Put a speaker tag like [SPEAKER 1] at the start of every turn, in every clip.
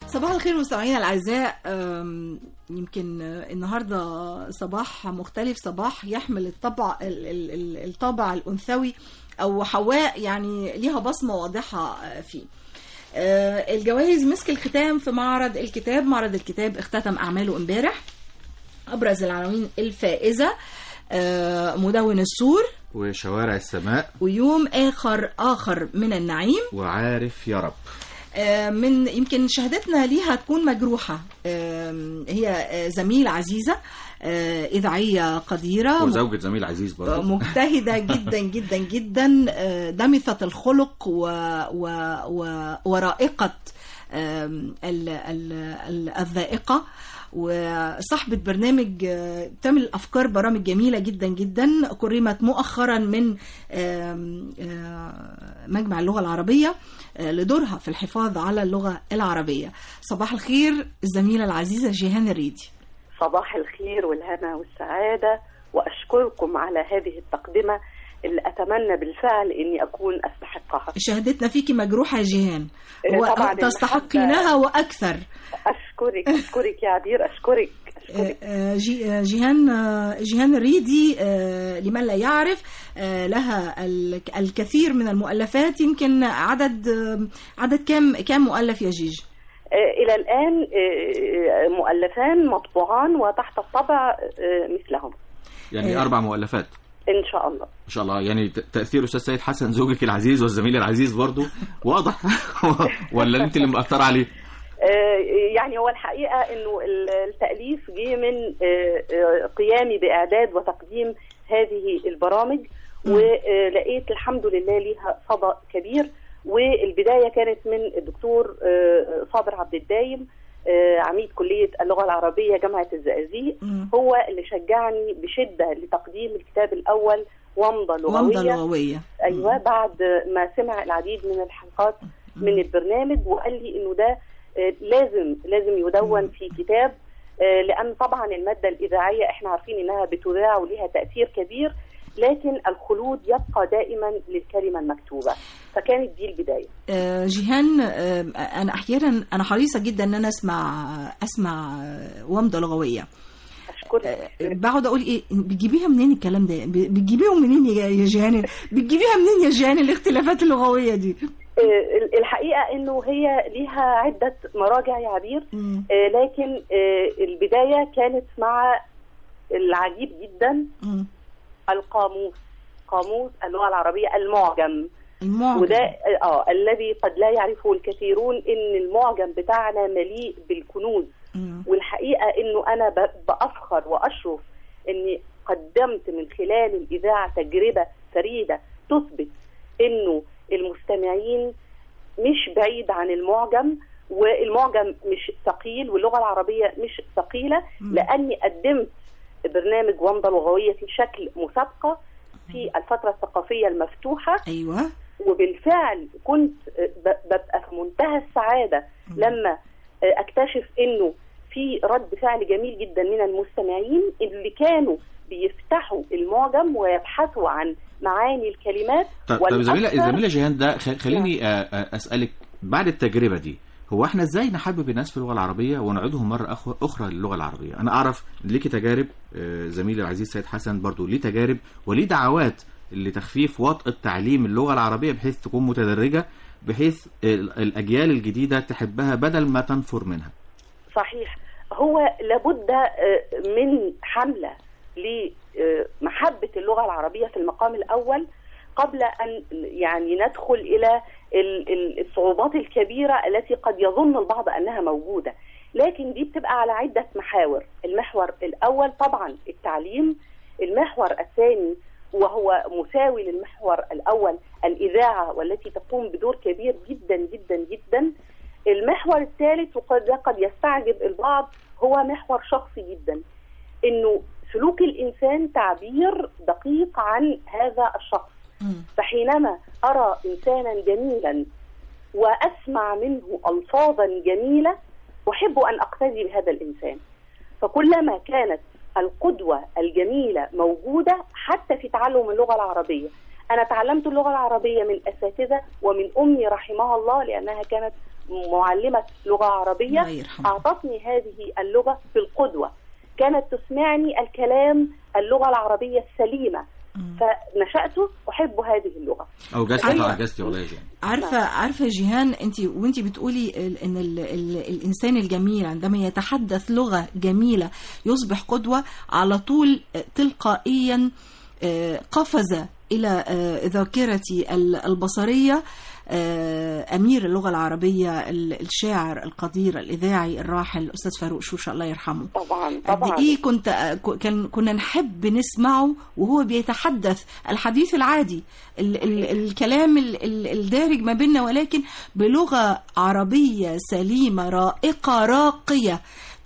[SPEAKER 1] صباح الخير مستمعينا الاعزاء أم، يمكن آه، النهارده صباح مختلف صباح يحمل الطبع ال- ال- ال- الطابع الانثوي او حواء يعني ليها بصمه واضحه آه، فيه آه، الجوائز مسك الختام في معرض الكتاب معرض الكتاب اختتم اعماله امبارح ابرز العناوين الفائزه آه، مدون السور
[SPEAKER 2] وشوارع السماء
[SPEAKER 1] ويوم اخر اخر من النعيم
[SPEAKER 2] وعارف يا رب
[SPEAKER 1] آه، من يمكن شهادتنا ليها تكون مجروحة آم، هي آه، زميلة عزيزة آه، إذاعية قديرة
[SPEAKER 2] وزوجة زميل عزيز برضه
[SPEAKER 1] مجتهدة جدا جدا جدا آه، دمثة الخلق و و و ورائقة آم، ال- ال- ال- الذائقة وصاحبة برنامج آه، بتعمل أفكار برامج جميلة جدا جدا كرمت مؤخرا من آم، آه، مجمع اللغة العربية آه، لدورها في الحفاظ على اللغة العربية صباح الخير الزميلة العزيزة جيهان الريدي
[SPEAKER 3] صباح الخير والهنا والسعادة وأشكركم على هذه التقدمة اللي أتمنى بالفعل أني أكون أستحقها
[SPEAKER 1] شهادتنا فيكي مجروحة يا جيهان
[SPEAKER 3] آه، طبعاً
[SPEAKER 1] وتستحقينها وأكثر
[SPEAKER 3] أشكرك أشكرك يا عبير أشكرك أشكرك
[SPEAKER 1] آه، جي- آه، جيهان آه، جيهان الريدي آه، لمن لا يعرف آه، لها ال- الكثير من المؤلفات يمكن عدد آه، عدد كام كام مؤلف يا جيجي
[SPEAKER 3] آه، إلى الآن آه، مؤلفان مطبوعان وتحت الطبع آه، مثلهم
[SPEAKER 2] يعني
[SPEAKER 1] آه.
[SPEAKER 2] أربع مؤلفات
[SPEAKER 3] إن شاء الله
[SPEAKER 2] إن شاء الله يعني ت- تأثير أستاذ سيد حسن زوجك العزيز والزميل العزيز برضه واضح ولا أنت اللي مأثرة عليه؟
[SPEAKER 3] آه، يعني هو الحقيقة أنه ال- التأليف جه من آه، آه، قيامي بإعداد وتقديم هذه البرامج ولقيت الحمد لله ليها صدى كبير والبداية كانت من الدكتور آه، صابر عبد الدايم آه، عميد كلية اللغة العربية جامعة الزقازيق
[SPEAKER 1] مم.
[SPEAKER 3] هو اللي شجعني بشدة لتقديم الكتاب الأول ومضة
[SPEAKER 1] ومضة
[SPEAKER 3] لغوية
[SPEAKER 1] لغوية
[SPEAKER 3] ايوه بعد ما سمع العديد من الحلقات من البرنامج وقال لي انه ده آه، لازم لازم يدون في كتاب آه، لان طبعا الماده الاذاعيه احنا عارفين انها بتذاع وليها تاثير كبير لكن الخلود يبقى دائما للكلمه المكتوبه فكانت دي البدايه
[SPEAKER 1] آه، جيهان آه، انا احيانا انا حريصه جدا ان انا اسمع اسمع آه، ومضه لغويه
[SPEAKER 3] اشكرك
[SPEAKER 1] آه، بقعد اقول ايه بتجيبيها منين الكلام ده ب- بتجيبيهم منين يا يا جيهان بتجيبيها منين يا جيهان الاختلافات اللغويه دي
[SPEAKER 3] آه، الحقيقه انه هي ليها عده مراجع يا عبير
[SPEAKER 1] مم.
[SPEAKER 3] آه، لكن آه، البدايه كانت مع العجيب جدا
[SPEAKER 1] مم.
[SPEAKER 3] القاموس قاموس اللغه العربيه المعجم
[SPEAKER 1] المعجم
[SPEAKER 3] وده اه الذي قد لا يعرفه الكثيرون ان المعجم بتاعنا مليء بالكنوز
[SPEAKER 1] مم.
[SPEAKER 3] والحقيقه انه انا ب- بافخر واشرف اني قدمت من خلال الاذاعه تجربه فريده تثبت انه المستمعين مش بعيد عن المعجم والمعجم مش ثقيل واللغه العربيه مش ثقيله
[SPEAKER 1] مم.
[SPEAKER 3] لاني قدمت برنامج ومضه لغويه في شكل مسابقه في الفتره الثقافيه المفتوحه
[SPEAKER 1] ايوه
[SPEAKER 3] وبالفعل كنت ب- ببقى في منتهى السعاده لما اكتشف انه في رد فعل جميل جدا من المستمعين اللي كانوا بيفتحوا المعجم ويبحثوا عن معاني الكلمات
[SPEAKER 2] طب طب زميلة
[SPEAKER 3] والأكثر-
[SPEAKER 2] زميلة جيهان ده خ- خليني آه، آه، أسألك بعد التجربة دي هو احنا ازاي نحبب الناس في اللغة العربية ونعيدهم مرة أخ- أخرى للغة العربية أنا أعرف ليكي تجارب آه، زميلي العزيز سيد حسن برضو ليه تجارب وليه دعوات لتخفيف وطأة تعليم اللغة العربية بحيث تكون متدرجة بحيث ال- الأجيال الجديدة تحبها بدل ما تنفر منها
[SPEAKER 3] صحيح هو لابد آه، من حملة لمحبة اللغة العربية في المقام الأول قبل أن يعني ندخل إلى ال- ال- الصعوبات الكبيرة التي قد يظن البعض أنها موجودة لكن دي بتبقى على عدة محاور المحور الأول طبعا التعليم المحور الثاني وهو مساوي للمحور الأول الإذاعة والتي تقوم بدور كبير جدا جدا جدا المحور الثالث وقد ده قد يستعجب البعض هو محور شخصي جدا انه سلوك الانسان تعبير دقيق عن هذا الشخص
[SPEAKER 1] مم.
[SPEAKER 3] فحينما ارى انسانا جميلا واسمع منه الفاظا جميله احب ان اقتدي بهذا الانسان فكلما كانت القدوه الجميله موجوده حتى في تعلم اللغه العربيه انا تعلمت اللغه العربيه من اساتذه ومن امي رحمها الله لانها كانت معلمة لغة عربية
[SPEAKER 1] الله يرحمه.
[SPEAKER 3] أعطتني هذه اللغة في القدوة كانت تسمعني الكلام اللغة العربية السليمة فنشأت أحب هذه اللغة
[SPEAKER 2] اوجزت
[SPEAKER 1] أيوة.
[SPEAKER 2] فعجزتي والله يا جيهان
[SPEAKER 1] عارفه عارفه جيهان انت وانت بتقولي ال- ان ال ال الانسان الجميل عندما يتحدث لغه جميله يصبح قدوه على طول تلقائيا آه، قفز الى آه، ذاكرتي ال- البصريه آه، امير اللغه العربيه ال- الشاعر القدير الاذاعي الراحل الاستاذ فاروق شوشه الله يرحمه
[SPEAKER 3] طبعا
[SPEAKER 1] قد
[SPEAKER 3] طبعا
[SPEAKER 1] ايه كنت ك- كان كنا نحب نسمعه وهو بيتحدث الحديث العادي ال ال الكلام ال ال الدارج ما بيننا ولكن بلغه عربيه سليمه رائقه راقيه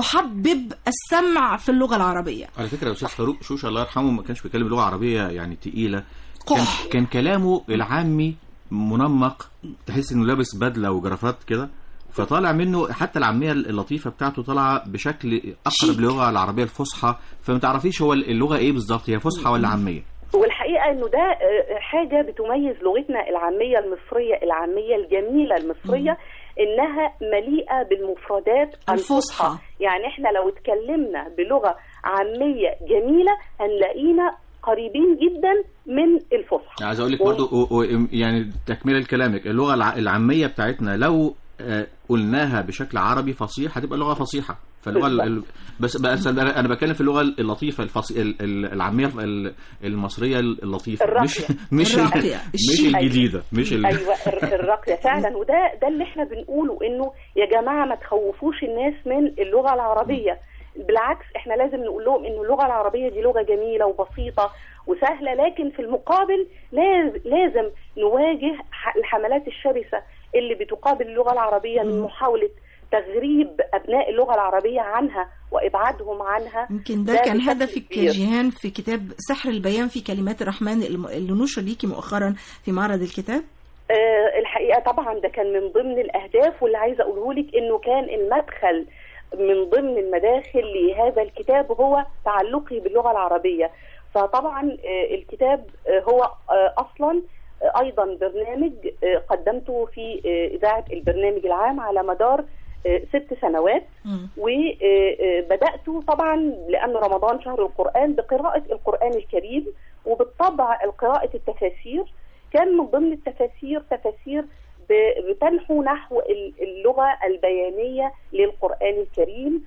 [SPEAKER 1] تحبب السمع في اللغه العربيه
[SPEAKER 2] على فكره يا استاذ فاروق شوشه الله يرحمه ما كانش بيتكلم لغه عربيه يعني تقيله كان,
[SPEAKER 1] قح.
[SPEAKER 2] كان كلامه العامي منمق تحس انه لابس بدله وجرافات كده فطالع منه حتى العاميه اللطيفه بتاعته طالعه بشكل اقرب
[SPEAKER 1] شيك.
[SPEAKER 2] للغه العربيه الفصحى فما تعرفيش هو اللغه ايه بالظبط هي فصحى ولا عاميه
[SPEAKER 3] والحقيقة انه ده آه، حاجة بتميز لغتنا العامية المصرية العامية الجميلة المصرية انها مليئة بالمفردات
[SPEAKER 1] الفصحى.
[SPEAKER 3] يعني احنا لو اتكلمنا بلغة عامية جميلة هنلاقينا قريبين جدا من الفصحى
[SPEAKER 2] عايز اقول لك
[SPEAKER 3] و-
[SPEAKER 2] برضو و- و- يعني تكمله لكلامك اللغه الع- العاميه بتاعتنا لو آه، قلناها بشكل عربي فصيح هتبقى لغه فصيحه فاللغه ال- ال- بس بس انا أنا بتكلم في اللغه اللطيفه الفصي... ال- ال- العاميه ال- المصريه اللطيفه مش
[SPEAKER 3] الراقية.
[SPEAKER 2] مش
[SPEAKER 1] الراقية.
[SPEAKER 2] مش
[SPEAKER 1] الشيك.
[SPEAKER 2] الجديده مش ال...
[SPEAKER 3] ايوه الر- الراقيه فعلا وده ده اللي احنا بنقوله انه يا جماعه ما تخوفوش الناس من اللغه العربيه بالعكس احنا لازم نقول لهم انه اللغه العربيه دي لغه جميله وبسيطه وسهله لكن في المقابل لاز- لازم نواجه ح- الحملات الشرسه اللي بتقابل اللغه العربيه من محاوله تغريب ابناء اللغه العربيه عنها وابعادهم عنها
[SPEAKER 1] يمكن ده
[SPEAKER 3] ده
[SPEAKER 1] كان
[SPEAKER 3] بشكل
[SPEAKER 1] هدفك
[SPEAKER 3] كبير.
[SPEAKER 1] جيهان في كتاب سحر البيان في كلمات الرحمن الم- اللي نشر ليكي مؤخرا في معرض الكتاب
[SPEAKER 3] آه، الحقيقه طبعا ده كان من ضمن الاهداف واللي عايزه اقوله لك انه كان المدخل من ضمن المداخل لهذا الكتاب هو تعلقي باللغه العربيه فطبعا آه، الكتاب آه، هو آه، اصلا آه، ايضا برنامج آه، قدمته في آه، اذاعه البرنامج العام على مدار آه، ست سنوات
[SPEAKER 1] مم.
[SPEAKER 3] وبدأت طبعا لأن رمضان شهر القرآن بقراءة القرآن الكريم وبالطبع قراءة التفاسير كان من ضمن التفاسير تفاسير ب- بتنحو نحو ال- اللغة البيانية للقرآن الكريم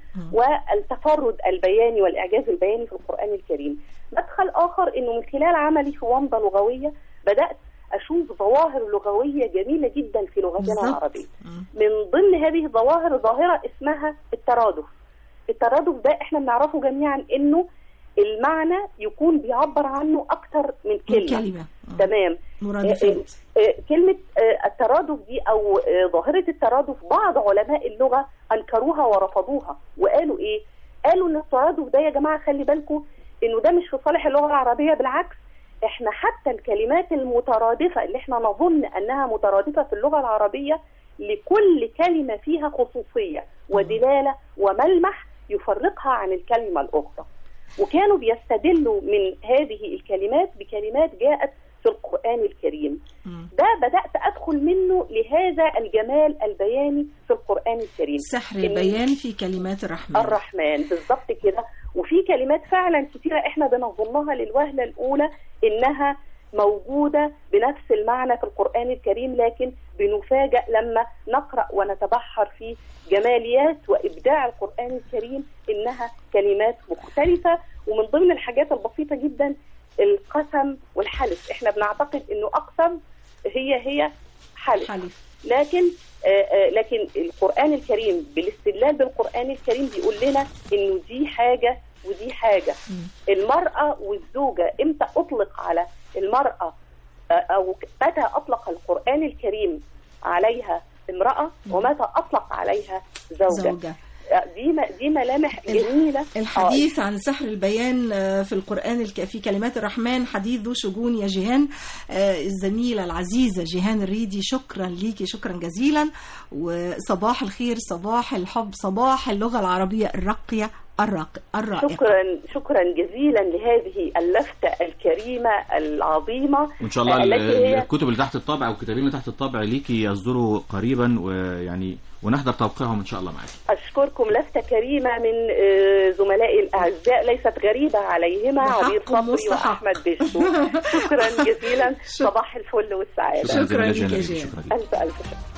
[SPEAKER 3] والتفرد البياني والإعجاز البياني في القرآن الكريم مدخل آخر أنه من خلال عملي في ومضة لغوية بدأت أشوف ظواهر لغوية جميلة جدا في لغتنا
[SPEAKER 1] بالظبط.
[SPEAKER 3] العربية
[SPEAKER 1] مم.
[SPEAKER 3] من ضمن هذه الظواهر ظاهرة اسمها الترادف الترادف ده احنا بنعرفه جميعا انه المعنى يكون بيعبر عنه اكتر من
[SPEAKER 1] من
[SPEAKER 3] كلمة
[SPEAKER 1] كلمة مم.
[SPEAKER 3] تمام
[SPEAKER 1] مرادفات
[SPEAKER 3] آه، كلمة آه، الترادف دي أو آه، ظاهرة الترادف بعض علماء اللغة أنكروها ورفضوها وقالوا إيه؟ قالوا إن الترادف ده يا جماعة خلي بالكم إنه ده مش في صالح اللغة العربية بالعكس إحنا حتى الكلمات المترادفة اللي إحنا نظن أنها مترادفة في اللغة العربية لكل كلمة فيها خصوصية ودلالة وملمح يفرقها عن الكلمة الأخرى وكانوا بيستدلوا من هذه الكلمات بكلمات جاءت في القرآن الكريم
[SPEAKER 1] مم.
[SPEAKER 3] ده بدأت أدخل منه لهذا الجمال البياني في القرآن الكريم
[SPEAKER 1] سحر
[SPEAKER 3] إن
[SPEAKER 1] البيان في كلمات الرحمن
[SPEAKER 3] الرحمن بالظبط كده وفي كلمات فعلا كتيرة احنا بنظنها للوهلة الأولى إنها موجودة بنفس المعنى في القرآن الكريم لكن بنفاجأ لما نقرأ ونتبحر في جماليات وإبداع القرآن الكريم إنها كلمات مختلفة ومن ضمن الحاجات البسيطة جدا القسم والحلف احنا بنعتقد انه اقسم هي هي حلف
[SPEAKER 1] حلف
[SPEAKER 3] لكن آه، آه، لكن القرآن الكريم بالاستدلال بالقرآن الكريم بيقول لنا انه دي حاجة ودي حاجة المرأة والزوجة امتى اطلق على المرأة آه، او متى اطلق القرآن الكريم عليها امرأة ومتى اطلق عليها زوجة,
[SPEAKER 1] زوجة
[SPEAKER 3] آه، دي م- دي ملامح
[SPEAKER 1] ال-
[SPEAKER 3] جميلة
[SPEAKER 1] الحديث عن سحر البيان آه، في القرآن الك- في كلمات الرحمن حديث ذو شجون يا جيهان آه، الزميلة العزيزة جيهان الريدي شكرا ليكي شكرا جزيلا وصباح الخير صباح الحب صباح اللغة العربية الراقية الراق- الرائقة
[SPEAKER 3] شكرا شكرا جزيلا لهذه اللفتة الكريمة العظيمة
[SPEAKER 2] وان شاء الله ال-
[SPEAKER 3] التي هي
[SPEAKER 2] الكتب اللي تحت الطابع او الكتابين اللي تحت الطابع ليكي يصدروا قريبا ويعني ونحضر توقيعهم ان شاء الله معاكي
[SPEAKER 3] أشكركم لفتة كريمة من آه، زملائي الأعزاء ليست غريبة عليهما
[SPEAKER 1] بحق
[SPEAKER 3] عبير صبري
[SPEAKER 1] مستحق.
[SPEAKER 3] وأحمد بشو شكرا جزيلا صباح الفل والسعادة
[SPEAKER 1] شكراً
[SPEAKER 2] جزيلا
[SPEAKER 1] لك يا
[SPEAKER 2] جزيلا.
[SPEAKER 1] جيان.
[SPEAKER 2] شكرا لك.
[SPEAKER 3] ألف ألف شكر